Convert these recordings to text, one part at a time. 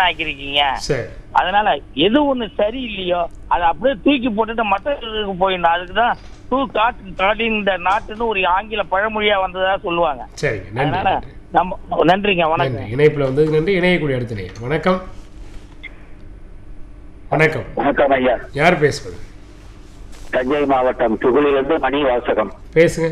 மண்ணெண்ணெய் ஆக்கியிருக்கீங்க சரி அதனால எது ஒண்ணு சரியில்லையோ அதை அப்படியே தூக்கி போட்டுட்டு மற்றவர்களுக்கு போயிடணும் அதுக்கு தான் டூ காட்டு காடி இந்த நாட்டுன்னு ஒரு ஆங்கில பழமொழியா வந்ததா சொல்லுவாங்க சரிங்க நன்றி அதனால நன்றி நம்ம நன்றிங்க வணக்கம் நன்றி இணைப்புல வந்து நன்றி இணையக்கூடிய அடுத்த நேயர் வணக்கம் வணக்கம் வணக்கம் ஐயா யார் பேசுவது தஞ்சை மாவட்டம் துகளிலிருந்து மணி வாசகம் பேசுங்க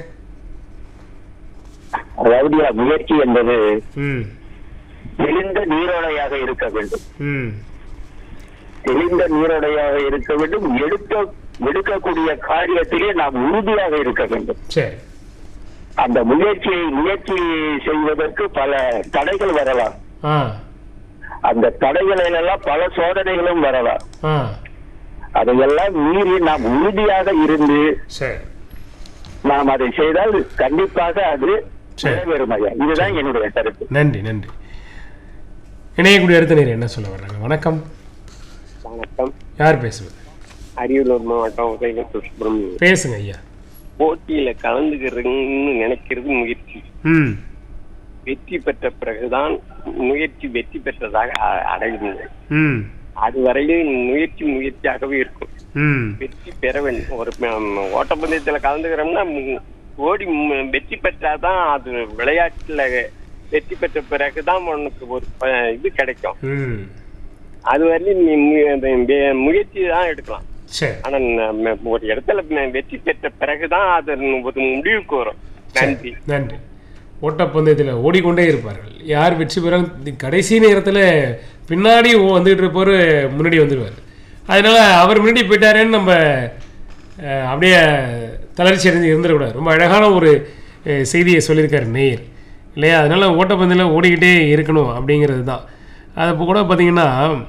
அதாவது முயற்சி என்பது ம் தெளிந்த நீரோடையாக இருக்க வேண்டும் ம் தெளிந்த நீரோடையாக இருக்க வேண்டும் எடுக்க எடுக்கக்கூடிய காரியத்திலே நாம் உறுதியாக இருக்க வேண்டும் சரி அந்த முயற்சியை முயற்சி செய்வதற்கு பல தடைகள் வரலாம் ஆ அந்த தடைகளிலெல்லாம் பல சோதனைகளும் வரலாம் ஆ அதையெல்லாம் மீறி நாம் உறுதியாக இருந்து சரி நாம் அதை செய்தால் கண்டிப்பாக அது சரி. நிறைவேறும் ஐயா இதுதான் என்னுடைய கருத்து நன்றி நன்றி இணையக்கூடிய அடுத்த நேரம் என்ன சொல்ல வர்றாங்க வணக்கம் வணக்கம் யார் பேசுவது அரியலூர் மாவட்டம் உதயநத்தூர் சுப்பிரமணியம் பேசுங்க ஐயா போட்டியில கலந்துக்கிறதுன்னு நினைக்கிறது முயற்சி ம் வெற்றி பெற்ற பிறகுதான் முயற்சி வெற்றி பெற்றதாக அ- அடையுது ம் அது வரையிலும் முயற்சி முயற்சியாகவே இருக்கும் ம் வெற்றி பெற வேண்டும் ஒரு ம- ஓட்டப்பந்தயத்துல கலந்துக்கிறோம்னா மு- ஓடி மு- வெற்றி பெற்றாதான் அது விளையாட்டுல வெற்றி பெற்ற பிறகுதான் உனக்கு ஒரு ப- இது கிடைக்கும் ம் அது வரையிலும் நீ மு- அந்த வே- முயற்சி தான் எடுக்கலாம் சரி ஆனா நம்ம ஒரு இடத்துல ம- வெற்றி பெற்ற பிறகுதான் அது ஒரு முடிவுக்கு வரும் நன்றி நன்றி ஓட்டப்பந்தயத்தில் ஓடிக்கொண்டே இருப்பார்கள் யார் வெற்றி பெறாங்க கடைசி நேரத்தில் பின்னாடி ஓ- வந்துகிட்டு இருப்பவர் முன்னாடி வந்துடுவார் அதனால அவர் முன்னாடி போயிட்டாரேன்னு நம்ம அஹ், அப்படியே தளர்ச்சி அடைஞ்சு இருந்துடக்கூடாது ரொம்ப அழகான ஒரு அஹ், செய்தியை சொல்லியிருக்காரு நேயர் இல்லையா அதனால ஓட்டப்பந்தயில் ஓடிக்கிட்டே இருக்கணும் அப்படிங்கிறது தான் அது இப்போ கூட பார்த்தீங்கன்னா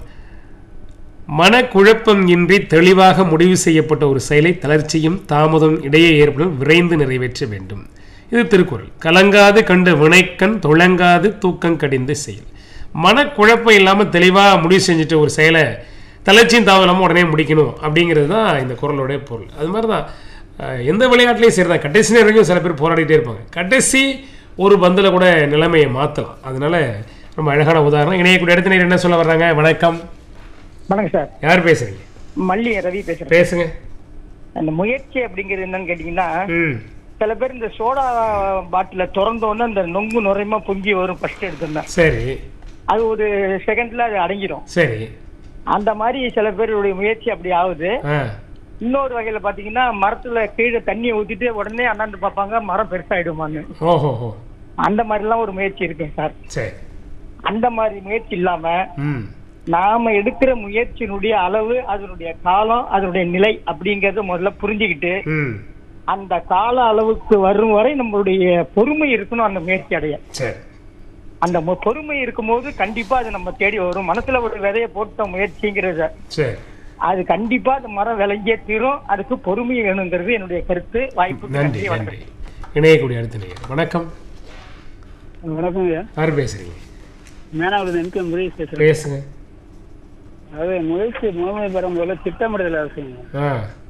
மனக்குழப்பம் இன்றி தெளிவாக முடிவு செய்யப்பட்ட ஒரு செயலை தளர்ச்சியும் தாமதம் இடையே ஏற்படும் விரைந்து நிறைவேற்ற வேண்டும் இது திருக்குறள் கலங்காது கண்டு வினைக்கண் தொழங்காது தூக்கம் கடிந்து செயல் மனக்குழப்பம் இல்லாமல் தெளிவாக முடிவு செஞ்சுட்டு ஒரு செயலை தளர்ச்சியும் தாமதமும் உடனே முடிக்கணும் அப்படிங்கிறது தான் இந்த குறளுடைய பொருள் அது மாதிரி தான் அஹ், எந்த விளையாட்டுலையும் சரி தான் கடைசி நேரம் வரைக்கும் சில பேர் போராடிட்டே இருப்பாங்க கடைசி ஒரு பந்தில் கூட நிலைமையை மாற்றலாம் அதனால ரொம்ப அழகான உதாரணம் இணையக்கூடிய இடத்துல என்ன சொல்ல வர்றாங்க வணக்கம் வணக்கம் சார் யார் பேசுறீங்க மல்லி ரவி பேசுறேன் பேசுங்க அந்த முயற்சி அப்படிங்கிறது என்னன்னு கேட்டீங்கன்னா ம் சில பேர் இந்த சோடா பாட்டில திறந்த உடனே அந்த நொங்கு நுரைமா பொங்கி வரும் ஃபர்ஸ்ட் எடுத்தோம்னா சரி அது ஒரு செகண்ட்ல அது அடங்கிடும் சரி அந்த மாதிரி சில பேருடைய முயற்சி அப்படி ஆகுது ஆ இன்னொரு வகையில பாத்தீங்கன்னா மரத்துல கீழே தண்ணியை ஊத்திட்டு உடனே அண்ணாந்து பார்ப்பாங்க மரம் பெருசாயிடுமான்னு ஓஹோ ஹோ அந்த மாதிரி எல்லாம் ஒரு முயற்சி இருக்குங்க சார் சரி அந்த மாதிரி முயற்சி இல்லாம ம் நாம எடுக்கிற முயற்சியினுடைய அளவு அதனுடைய காலம் அதனுடைய நிலை அப்படிங்கறத முதல்ல புரிஞ்சுக்கிட்டு ம் அந்த கால அளவுக்கு வரும் வரை நம்மளுடைய பொறுமை இருக்கணும் அந்த முயற்சி அடைய சரி அந்த மு- பொறுமை இருக்கும்போது கண்டிப்பா அது நம்ம தேடி வரும் மனசுல ஒரு விதைய போட்ட முயற்சிங்கிறத சரி அது கண்டிப்பா அந்த மரம் விளைஞ்சே தீரும் அதுக்கு பொறுமை வேணுங்கிறது என்னுடைய கருத்து வாய்ப்பு நன்றி நன்றி இணையக்கூடிய அடுத்த நேயர் வணக்கம் வணக்கம் ஐயா யார் பேசுறீங்க மேனாவில் எம்கே முருகேஷ் பேசுகிறேன் பேசுங்க அதாவது முயற்சி முழுமை பெறும் போல திட்டமிடுதல் அவசியம் ஆ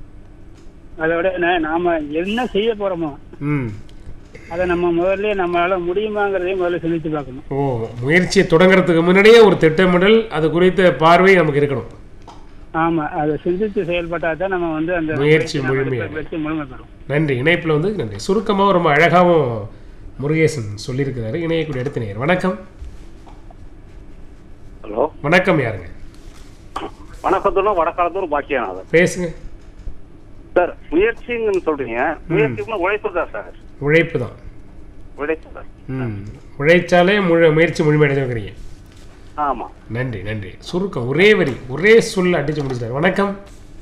அதோட என்ன- நாம என்ன செய்ய போறோமோ ம் அதை நம்ம முதல்ல நம்மளால முடியுமாங்கிறதையும் முதல்ல சிந்திச்சு பார்க்கணும் ஓ முயற்சியை தொடங்குறதுக்கு முன்னாடியே ஒரு திட்டமிடல் அது குறித்த பார்வை நமக்கு இருக்கணும் ஆமா அதை சிந்திச்சு செயல்பட்டா தான் நம்ம வந்து அந்த முயற்சி நம்ம முழுமையாக. எடுத்த முயற்சி முழுமை பெறும் நன்றி இணைப்பில் வந்து நன்றி சுருக்கமாக ரொம்ப அழகாகவும் முருகேசன் சொல்லியிருக்கிறாரு இணையக்கூடிய அடுத்த நேயர் வணக்கம் ஹலோ வணக்கம் யாருங்க வணக்கத்தோட வடக்காலத்தூர் பாக்கியநாதன் பேசுங்க சார் முயற்சிங்கன்னு சொல்றீங்க முயற்சிக்குள்ள உழைப்பு தான் சார் உழைப்பு தான் உழைப்பு தான் ம் உழைச்சாலே முழு முயற்சி முழுமையடைஞ்சுக்கிறீங்க ஆமா நன்றி நன்றி சுருக்கம் ஒரே வரி ஒரே சொல் அடிச்சு முடிச்சிட்டாரு வணக்கம்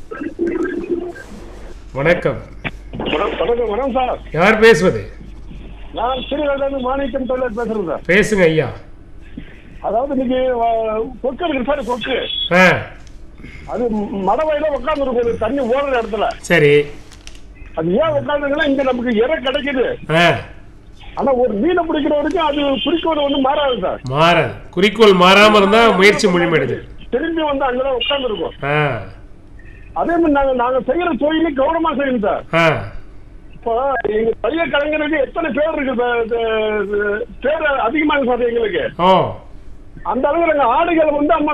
வணக்கம் வணக்கம் வணக்கம் சார் யார் பேசுவது நான் ஸ்ரீரங்கம் மாணிக்கம் தொழில் பேசுறேன் சார் பேசுங்க ஐயா அதாவது இன்னைக்கு அஹ், கொக்கு இருக்கு சார் கொக்கு ஆ அது மடவையில உட்கார்ந்து இருக்கும் தண்ணி ஓடுற இடத்துல சரி அது ஏன் உட்காந்துங்கன்னா இங்க நமக்கு இறை கிடைக்குது ஆ ஆனா ஒரு மீனை பிடிக்கிற வரைக்கும் அது குறிக்கோள் வந்து மாறாது சார் மாறாது குறிக்கோள் மாறாம இருந்தா முயற்சி முழுமையடைது திரும்பி வந்து அங்கதான் உட்கார்ந்து இருக்கும் ஆ அதே மாதிரி நாங்க நாங்க செய்யற தொழிலை கவனமா செய்யணும் சார் ஆ இப்போ எங்க பைய கலைஞருக்கு எத்தனை பேர் இருக்கு சார் இது, இது, பேர் அதிகமாக சார் எங்களுக்கு ஓ அந்த அளவு நாங்க ஆடுகள் வந்து அம்மா